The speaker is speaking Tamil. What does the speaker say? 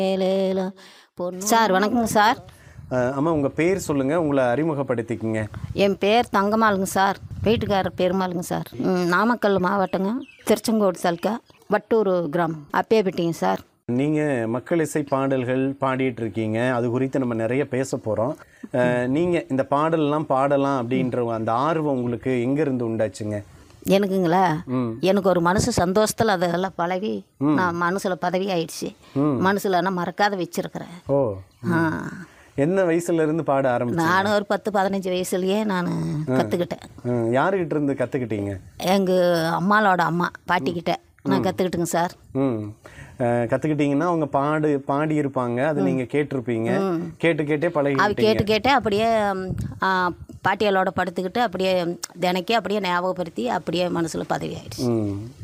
ஏலேலோ பொண்ணு சார் வணக்கங்க சார் அஹ், அம்மா உங்கள் பேர் சொல்லுங்கள் உங்களை அறிமுகப்படுத்திக்கங்க என் பேர் தங்கம்மாளுங்க சார் வீட்டுக்காரர் பெருமாளுங்க சார் ம், நாமக்கல் மாவட்டங்க திருச்செங்கோடு சல்கா வட்டூர் கிராமம் அப்பேப்பட்டிங்க சார் நீங்கள் மக்கள் இசை பாடல்கள் பாடிட்டு இருக்கீங்க அது குறித்து நம்ம நிறைய பேச போகிறோம் நீங்கள் இந்த பாடல்லாம் பாடலாம் அப்படின்ற அந்த ஆர்வம் உங்களுக்கு எங்கேருந்து உண்டாச்சுங்க எனக்குங்களா ம். எனக்கு ஒரு மனசு சந்தோஷத்தில் அதெல்லாம் பழகி நான் மனசில் பதவி ஆயிடுச்சு மனசில் நான் மறக்காத வச்சிருக்கிறேன் ஓ ஆ என்ன வயசுல இருந்து பாட ஆரம்பிச்சு நானும் ஒரு பத்து பதினஞ்சு வயசுலயே நான் கற்றுக்கிட்டேன் ம், யாருகிட்ட இருந்து கற்றுக்கிட்டீங்க எங்கள் அம்மாவோட அம்மா பாட்டிக்கிட்ட நான் கற்றுக்கிட்டுங்க சார் ம் அஹ், கத்துக்கிட்டீங்கன்னா அவங்க பாடு பாடி இருப்பாங்க அது நீங்க கேட்டிருப்பீங்க கேட்டு கேட்டே அவ பழகி கேட்டு கேட்டு அப்படியே ம், ஆ, பாட்டிகளோட படுத்துக்கிட்டு அப்படியே தினைக்கே அப்படியே ஞாபகப்படுத்தி அப்படியே மனசில் பதவி ஆயிடுச்சு ம்